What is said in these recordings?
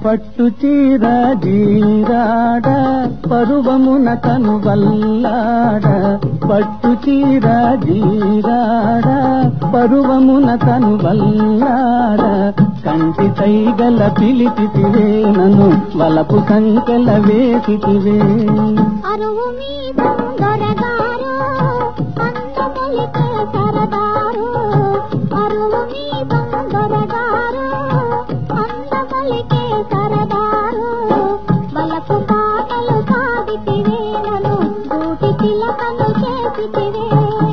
పట్టు చీర జీరాడ పరువమున కను వల్లాడ పట్టు చీర జీరాడ పరువమున కను వల్లాడ కంటి తైగల పిలిచితివే నన్ను వలపు సంకెల వేసితివే అరువు మీద దొరగారు అందములికే సరదారు అరువు మీద దొరగారు అందములికే సరదారు వలపు పాటలు సాగితివే నన్ను గూటి చిలకలు చేసితివే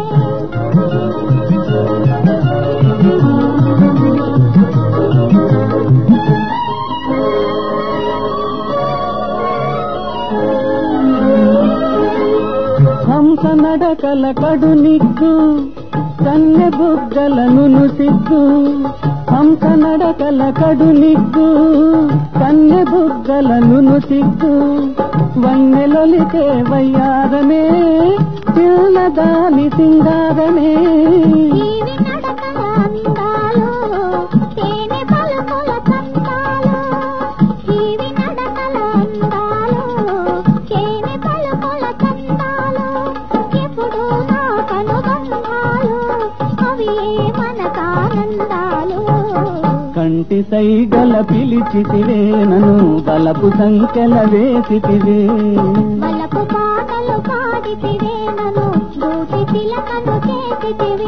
హంస నడకల కడు నిగ్గు కన్నె బుగ్గలను సిగ్గు హంస నడకల కడు నిగ్గు కన్నె బుగ్గలను సిగ్గు వన్నెలొలికే వయ్యారమే పిల్లదాని సింగారమే ఈవి నడకల అందాలు తేనె పలుకుల కందాలు ఈవి నడకల అందాలు తేనె పలుకుల కందాలు ఎప్పుడు నా కనుబంధాలు అవి ఏ మనకానందాలు కంటి సైగల పిలిచితివే నన్ను బలపు సంఖ్యల వేసితివే వలపు పాటలు పాడితివే నన్ను గూటి తిలకను చేసితివే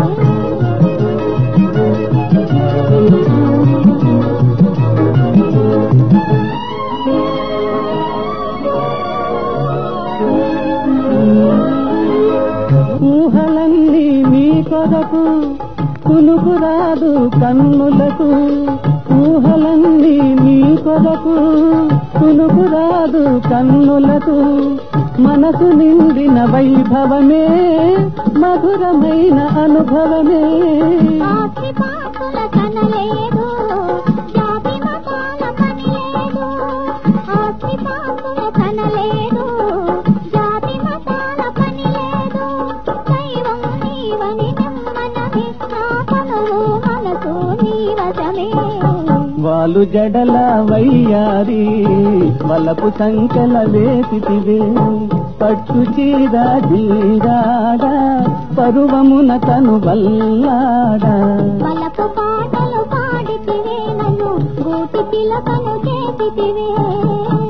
ఊహలన్నీ నీ కొరకు కునుకు రాదు కన్నులకు ఊహలన్నీ నీ కొరకు కునుకు రాదు కన్నులకు మనసు నిండిన వైభవమే మధురమైన అనుభవమే ఆస్తి పాస్తుల కనలేదు జాతి మతాల పని లేదు ఆస్తి పాస్తుల కనలేదు జాతి మతాల పని లేదు దైవం నీవని నెమ్మనమిస్తా కనువు మనసు నీవశమే వాలు జడల వయ్యారి వలపు సంఖ్యల వేసితివే పట్టు చీర జీరాడ పరువమున తను వల్లాడా వలపు పాటలు పాడితివే నన్ను గూటి పిలకను చేసితివే